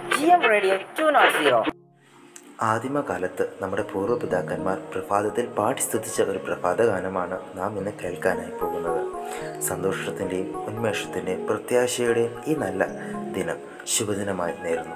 G M radio two nought zero ആദിമകാലത്ത് നമ്മുടെ പൂർവ്വപിതാക്കന്മാർ പ്രഭാതത്തിൽ പാടി സ്തുതിച്ച ഒരു പ്രഭാത ഗാനമാണ് നാം ഇന്ന് കേൾക്കാനായി പോകുന്നത് സന്തോഷത്തിൻ്റെയും ഉന്മേഷത്തിൻ്റെയും പ്രത്യാശയുടെയും ഈ നല്ല ദിനം ശുഭദിനമായി നേരുന്നു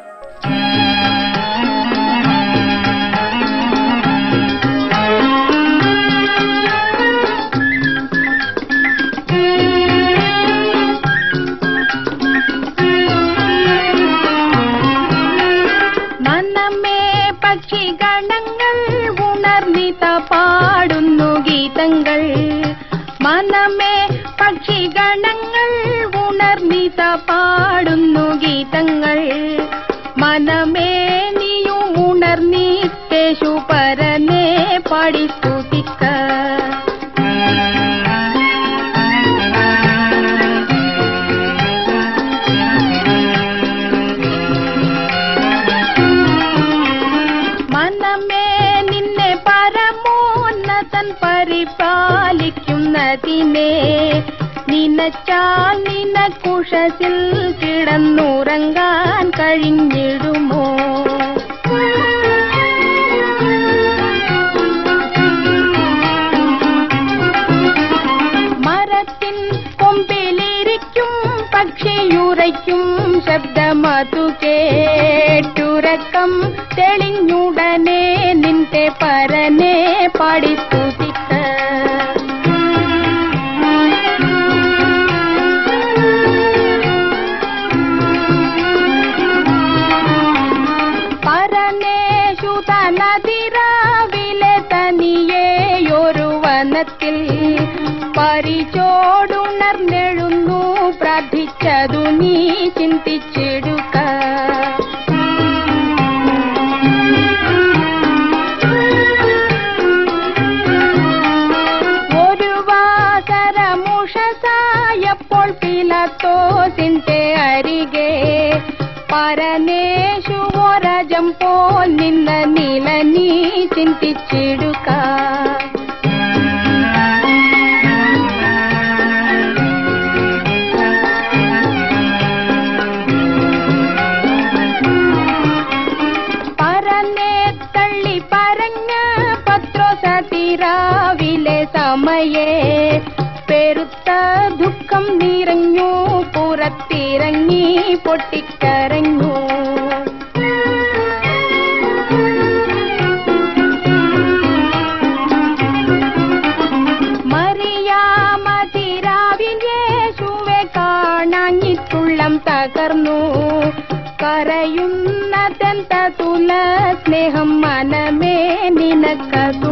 മനമേ പക്ഷിഗണങ്ങൾ ഉണർന്നിത പാടുന്നു ഗീതങ്ങൾ മനമേ പക്ഷിഗണങ്ങൾ ഉണർന്നിത പാടുന്നു ഗീതങ്ങൾ മനമേ നീയും ഉണർന്നീട്ടേശു പരനെ പാടി സ്തുതിക്ക മനമേ നിന്നെ പരമോന്നതൻ പരിപാലിക്കുന്നതിനെ നിനച്ചാൽ നിനക്കുഷസിൽ കിടന്നുറങ്ങാൻ കഴിഞ്ഞിടുമോ മരത്തിൻ കൊമ്പിലിരിക്കും പക്ഷിയുറയ്ക്കും ശബ്ദമതു കേട്ടുറക്കം തെളിഞ്ഞുടനെ നിന്റെ പരനെ പാടി സ്തുതിക്ക പരനേശുത നദിരാവിലെ തനിയെയൊരു വനത്തിൽ പരിചോടുണർന്നെഴുന്നു പ്രാർത്ഥിച്ചതു നീ ചിന്തിച്ചിടുക ഒരു വാസരമുഷസായപ്പോൾ പിലത്തോസിന്റെ അരികെ പരനേശു ഒരജം പോൽ നിന്ന നില നീ ചിന്തിച്ചിടുക പരനെ തള്ളി പറഞ്ഞ പത്രോസതിരാവിലെ സമയേ പെരുത്ത ദുഃഖം നിറഞ്ഞു പുറത്തിറങ്ങി പൊട്ടിക്കരഞ്ഞു മറിയാമതിരാവിലേശുവെ കാണാഞ്ഞിട്ടുള്ളം തകർന്നു കരയുന്നതെന്ത തുല സ്നേഹം മനമേ നിനക്കതു